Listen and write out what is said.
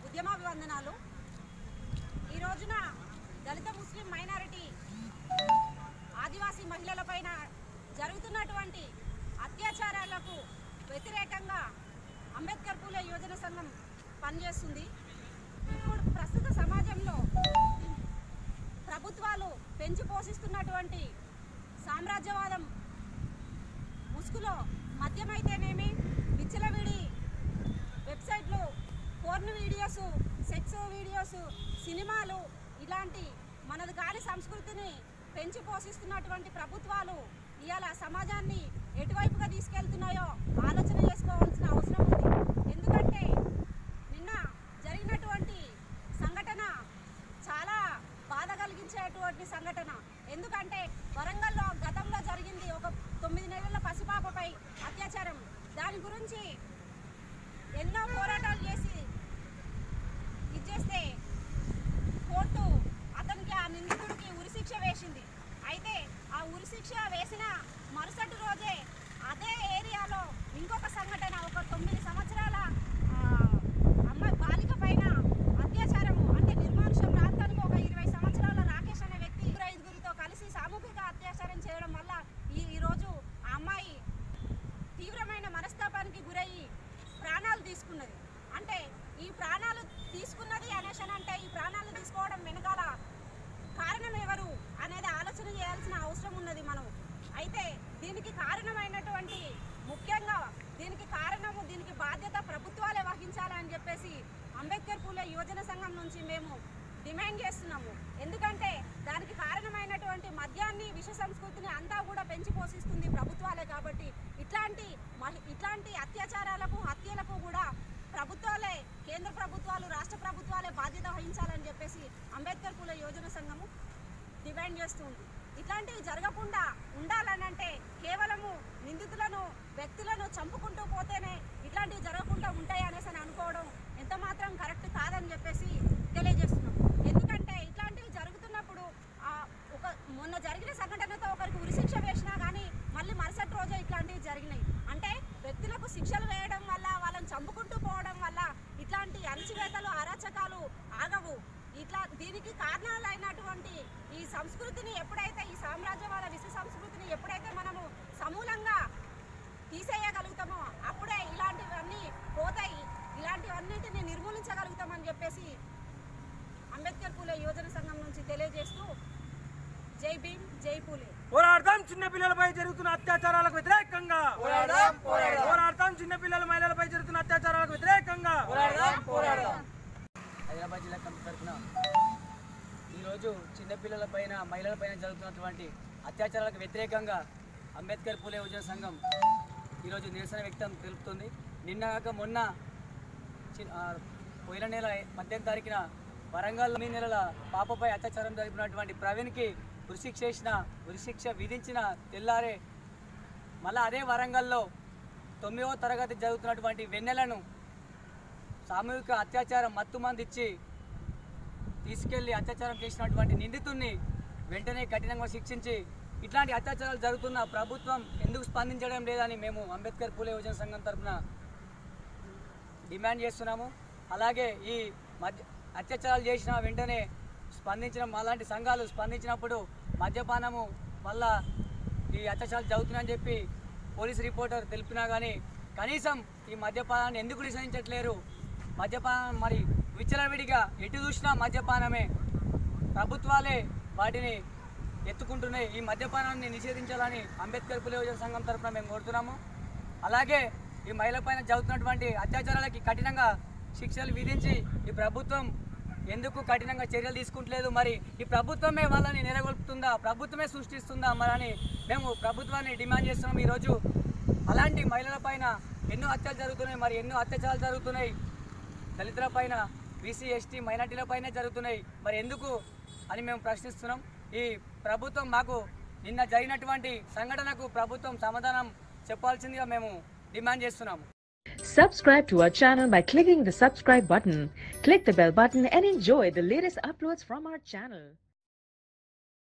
ఉద్యమాభివందనాలు ఈ రోజున దళిత ముస్లిం మైనారిటీ ఆదివాసీ మహిళలపైన జరుగుతున్నటువంటి అత్యాచారాలకు వ్యతిరేకంగా అంబేద్కర్ పూలే యువజన సంఘం పనిచేస్తుంది ఇప్పుడు ప్రస్తుత సమాజంలో ప్రభుత్వాలు పెంచి పోషిస్తున్నటువంటి సామ్రాజ్యవాదం ముసుగులో మద్యమైతేనేమి విచ్చలవిడి వెబ్సైట్లు పోర్న్ వీడియోస్ సెక్స్ వీడియోస్ సినిమాలు ఇలాంటి మనది కాని సంస్కృతిని పెంచి పోషిస్తున్నటువంటి ప్రభుత్వాలు ఇవాళ సమాజాన్ని ఎటువైపుగా తీసుకెళ్తున్నాయో ఆలోచన చేసుకోవాల్సిన అవసరం ఉంది ఎందుకంటే నిన్న జరిగినటువంటి సంఘటన చాలా బాధ కలిగించేటువంటి సంఘటన ఎందుకంటే వరంగల్లో గతంలో జరిగింది ఒక తొమ్మిది నెలల పసిపాపపై అత్యాచారం దాని గురించి ఎన్నో పోరాటాలు చేసి ఇది చేస్తే కోర్టు అతనికి ఆ నిందితుడికి ఉరిశిక్ష వేసింది అయితే ఆ ఉరిశిక్ష వేసిన మరుసటి రోజే అదే ఏరియాలో ఇంకొక సంఘటన ఒక తొమ్మిది సంవత్సరాల ఆ, అమ్మాయి బాలిక పైన అత్యాచారము అంటే నిర్మానుష్య ప్రాంతానికి ఒక ఇరవై సంవత్సరాల రాకేష్ అనే వ్యక్తి ఇరవై ఐదుగురితో కలిసి సామూహిక అత్యాచారం చేయడం వల్ల ఈ ఈరోజు ఆ అమ్మాయి తీవ్రమైన మనస్తాపానికి గురయ్యి ప్రాణాలు తీసుకున్నది అంటే ఈ ప్రాణాలు తీసుకున్నది అనేసి అని అంటే ఈ ప్రాణాలు తీసుకోవడం వెనకాల కారణం ఎవరు అనేది ఆలోచన చేయాల్సిన అవసరం ఉన్నది మనం అయితే దీనికి కారణమైనటువంటి ముఖ్యంగా దీనికి కారణము దీనికి బాధ్యత ప్రభుత్వాలే వహించాలని చెప్పేసి అంబేద్కర్ పూలే యువజన సంఘం నుంచి మేము డిమాండ్ చేస్తున్నాము ఎందుకంటే దానికి కారణమైనటువంటి మద్యాన్ని విష సంస్కృతిని అంతా కూడా పెంచి పోషిస్తుంది ప్రభుత్వాలే కాబట్టి ఇట్లాంటి మహి- ఇట్లాంటి అత్యాచారాలకు హత్యలకు కూడా ప్రభుత్వాలే కేంద్ర ప్రభుత్వాలు రాష్ట్ర ప్రభుత్వాలే బాధ్యత వహించాలని చెప్పేసి అంబేద్కర్ కుల యోజన సంఘము డిమాండ్ చేస్తుంది ఇట్లాంటివి జరగకుండా ఉండాలనంటే కేవలము నిందితులను వ్యక్తులను చంపుకుంటూ పోతేనే ఇట్లాంటివి జరగకుండా ఉంటాయి అనేసి అని అనుకోవడం ఎంత మాత్రం కరెక్ట్ కాదని చెప్పేసి తెలియజేస్తున్నాం ఎందుకంటే ఇట్లాంటివి జరుగుతున్నప్పుడు ఆ, ఒక మొన్న జరిగిన సంఘటనతో ఒకరికి ఉరిశిక్ష వేసినా కానీ మళ్ళీ మరుసటి రోజే ఇట్లాంటివి జరిగినాయి అంటే వ్యక్తులకు శిక్షలు వేయడం వల్ల వాళ్ళని చంపుకుంటూ పోవడం వల్ల ఇట్లాంటి అణచివేతలు అరాచకాలు ఆగవు ఇట్లా దీనికి కారణాలైనటువంటి ఈ సంస్కృతిని ఎప్పుడైతే ఈ సామ్రాజ్యవాద విశ్వ సంస్కృతిని ఎప్పుడైతే మనము సమూలంగా తీసేయగలుగుతామో అప్పుడే ఇలాంటివన్నీ పోతాయి ఇలాంటివన్నిటిని నిర్మూలించగలుగుతామని చెప్పేసి అంబేద్కర్ పూలే యువజన సంఘం నుంచి తెలియజేస్తూ జై భీమ్ జై పూలే పోరాడతాం చిన్న పిల్లలపై జరుగుతున్న అత్యాచారాలకు వ్యతిరేకంగా పోరాడతాం చిన్న పిల్లల మహిళలపై జరుగుతున్న అత్యాచారాలకు వ్యతిరేకంగా హైదరాబాద్ జిల్లా కమిటీ తరఫున ఈరోజు చిన్నపిల్లలపైన మహిళలపైన జరుగుతున్నటువంటి అత్యాచారాలకు వ్యతిరేకంగా అంబేద్కర్ పూలే యువజన సంఘం ఈరోజు నిరసన వ్యక్తం తెలుపుతుంది నిన్న కాక మొన్న చి- ఆ, పోయిన నెల పద్దెనిమిది తారీఖున వరంగల్ మీ నెలల పాపపై అత్యాచారం జరిపినటువంటి ప్రవీణ్కి ఉరిశిక్ష చేసిన ఉరిశిక్ష విధించిన తెల్లారే మళ్ళీ అదే వరంగల్లో తొమ్మిదవ తరగతి చదువుతున్నటువంటి వెన్నెలను సామూహిక అత్యాచారం మత్తు మంది ఇచ్చి తీసుకెళ్లి అత్యాచారం చేసినటువంటి నిందితుడిని వెంటనే కఠినంగా శిక్షించి ఇట్లాంటి అత్యాచారాలు జరుగుతున్న ప్రభుత్వం ఎందుకు స్పందించడం లేదని మేము అంబేద్కర్ పూలే యువజన సంఘం తరఫున డిమాండ్ చేస్తున్నాము అలాగే ఈ మద్య అత్యాచారాలు చేసిన వెంటనే స్పందించిన అలాంటి సంఘాలు స్పందించినప్పుడు మద్యపానము వల్ల ఈ అత్యాచారాలు జరుగుతున్నాయని చెప్పి పోలీస్ రిపోర్టర్ తెలిపినా కానీ కనీసం ఈ మద్యపానాన్ని ఎందుకు నిషేధించట్లేరు మద్యపానం మరి విచ్చలవిడిగా ఎటు చూసినా మద్యపానమే ప్రభుత్వాలే వాటిని ఎత్తుకుంటున్నాయి ఈ మద్యపానాన్ని నిషేధించాలని అంబేద్కర్ పులి యువజన సంఘం తరఫున మేము కోరుతున్నాము అలాగే ఈ మహిళ పైన జరుగుతున్నటువంటి అత్యాచారాలకి కఠినంగా శిక్షలు విధించి ఈ ప్రభుత్వం ఎందుకు కఠినంగా చర్యలు తీసుకుంటలేదు మరి ఈ ప్రభుత్వమే వాళ్ళని నెరగొల్పుతుందా ప్రభుత్వమే సృష్టిస్తుందా మరి అని మేము ప్రభుత్వాన్ని డిమాండ్ చేస్తున్నాం ఈరోజు అలాంటి మహిళల పైన ఎన్నో హత్యలు జరుగుతున్నాయి మరి ఎన్నో అత్యాచారాలు జరుగుతున్నాయి దళితుల పైన బీసీ ఎస్టీ మైనార్టీల పైన జరుగుతున్నాయి మరి ఎందుకు అని మేము ప్రశ్నిస్తున్నాం ఈ ప్రభుత్వం మాకు నిన్న జరిగినటువంటి సంఘటనకు ప్రభుత్వం సమాధానం చెప్పాల్సిందిగా మేము డిమాండ్ చేస్తున్నాము Subscribe to our channel by clicking the subscribe button. Click the bell button and enjoy the latest uploads from our channel.